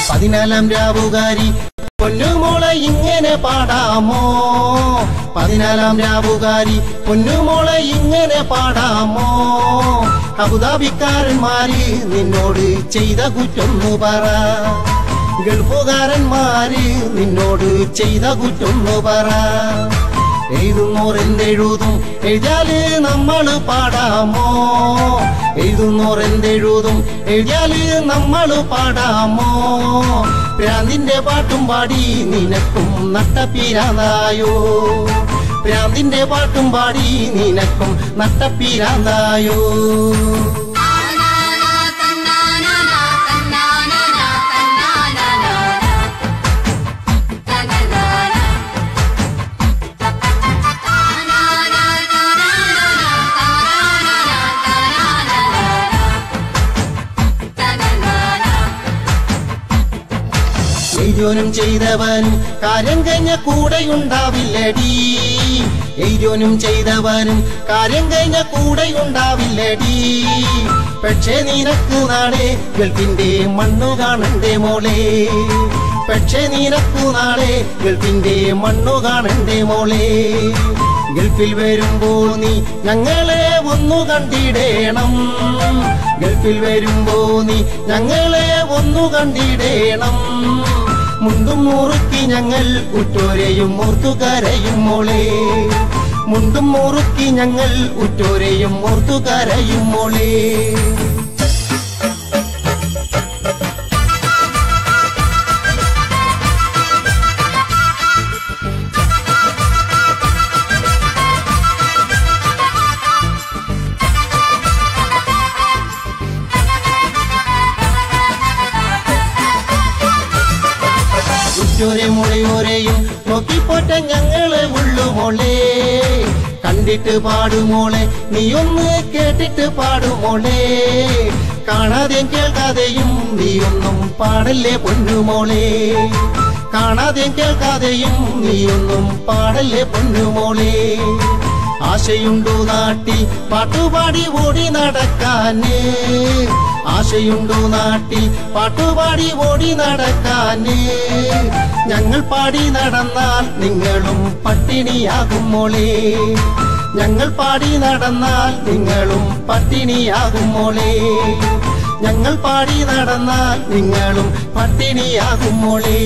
പതിനാലാം രാവുകാരി പൊന്നുമോളെ ഇങ്ങനെ പാടാമോ പതിനാലാം രാവുകാരി പൊന്നുമോളെ ഇങ്ങനെ പാടാമോ അബുദാബിക്കാരന്മാര് നിന്നോട് ചെയ്ത കുറ്റൊന്നു പറ ഗൾഫുകാരന്മാര് നിന്നോട് ചെയ്ത കുറ്റൊന്നു പറ എഴുതുന്നോരെന്തെഴുതും എഴുതിയാല് നമ്മള് പാടാമോ എഴുതുന്നോരെന്തെഴുതും എഴുതിയാല് നമ്മള് പാടാമോ പ്രാന്തിന്റെ പാട്ടും പാടി നിനക്കും നട്ടപ്പീരാന്നായോ പ്രാന്തിന്റെ പാട്ടും പാടി നിനക്കും നട്ടപ്പീരാന്നായോ എയ്യോനും ചെയ്തവനും കാര്യം കഴിഞ്ഞ കൂടെയുണ്ടാവില്ലടി എയ്യോനും ചെയ്തവനും കാര്യം കഴിഞ്ഞ കൂടെയുണ്ടാവില്ലടി പക്ഷേ നിനക്ക് നാളെ ഗൾഫിന്റെ മണ്ണു കാണണ്ടേ മോളെ പക്ഷേ നിനക്കു നാളെ ഗൾഫിന്റെ മണ്ണു കാണണ്ടേ മോളെ ഗൾഫിൽ വരുമ്പോൾ നീ ഞങ്ങളെ ഒന്നു കണ്ടിടേണം ഗൾഫിൽ വരുമ്പോ നീ ഞങ്ങളെ ഒന്നു കണ്ടിടേണം മുണ്ടും മുറുക്കി ഞങ്ങൾ ഉറ്റോരെയും ഓർത്തു കരയും മോളെ മുണ്ടും മുറുക്കി ഞങ്ങൾ ഉറ്റോരെയും ഓർത്തു കരയും മോളെ ഉറ്റോരെ മുളയോരെയും നോക്കിപ്പോറ്റ ഞങ്ങള് ഉള്ളുമോളെ കണ്ടിട്ട് പാടുമോളെ നീയൊന്ന് കേട്ടിട്ട് പാടുമോളെ കാണാതെയും കേൾക്കാതെയും നീയൊന്നും പാടല്ലേ പൊന്നുമോളെ കാണാതെയും കേൾക്കാതെയും നീയൊന്നും പാടല്ലേ പൊന്നുമോളെ ആശയുണ്ടു നാട്ടിൽ പാട്ടുപാടി ഓടി നടക്കാന് ആശയുണ്ടു നാട്ടിൽ പാട്ടുപാടി ഓടി നടക്കാന് ഞങ്ങൾ പാടി നടന്നാൽ നിങ്ങളും പട്ടിണിയാകും മോളെ ഞങ്ങൾ പാടി നടന്നാൽ നിങ്ങളും പട്ടിണിയാകും മോളെ ഞങ്ങൾ പാടി നടന്നാൽ നിങ്ങളും പട്ടിണിയാകും മോളെ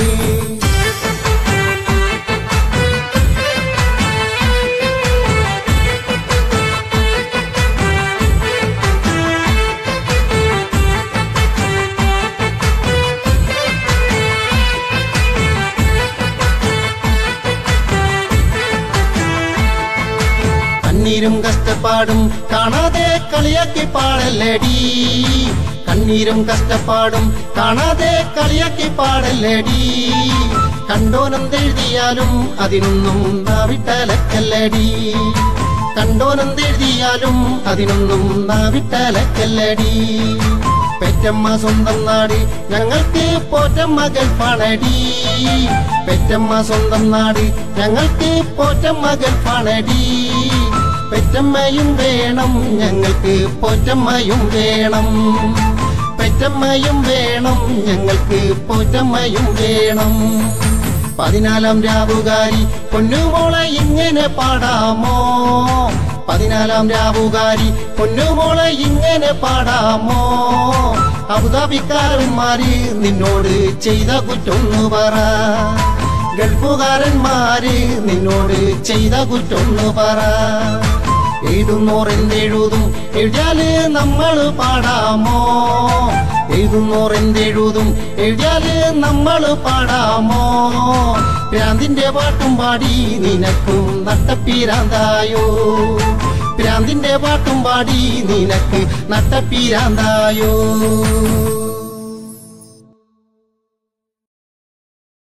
കണ്ണീരും കഷ്ടപ്പാടും കാണാതെ കളിയാക്കി പാടല്ലടി കണ്ണീരും കഷ്ടപ്പാടും കാണാതെ കളിയാക്കി പാടല്ലടി കണ്ടോനെന്തെഴുതിയാലും അതിനൊന്നും നാവിട്ടലക്കല്ലടി കണ്ടോനെന്തെഴുതിയാലും അതിനൊന്നും നാവിട്ടലക്കല്ലടി പെറ്റമ്മ സ്വന്തം നാട് ഞങ്ങൾക്ക് പോറ്റമ്മ ഗൾഫാണടി പെറ്റമ്മ സ്വന്തം നാട് ഞങ്ങൾക്ക് പോറ്റമ്മ ഗൾഫാണടി പെറ്റമ്മയും വേണം ഞങ്ങൾക്ക് പോറ്റമ്മയും വേണം പെറ്റമ്മയും വേണം ഞങ്ങൾക്ക് പോറ്റമ്മയും വേണം പതിനാലാം രാവുകാരി പൊന്നുമോളെ ഇങ്ങനെ പാടാമോ പതിനാലാം രാവുകാരി പൊന്നുമോളെ ഇങ്ങനെ പാടാമോ അബുദാബിക്കാരന്മാര് നിന്നോട് ചെയ്ത കുറ്റൊന്നു പറ ഗൾഫുകാരന്മാര് നിന്നോട് ചെയ്ത കുറ്റൊന്നു പറ എഴുതുന്നോരെന്തെഴുതും എഴുതിയാല് നമ്മള് പാടാമോ എഴുതുന്നോരെന്തെഴുതും എഴുതിയാല് നമ്മള് പാടാമോ പ്രാന്തിന്റെ പാട്ടും പാടി നിനക്കും നട്ടപ്പീരാന്തായോ പ്രാന്തിന്റെ പാട്ടും പാടി നിനക്ക് നട്ടപ്പീരാന്തായോ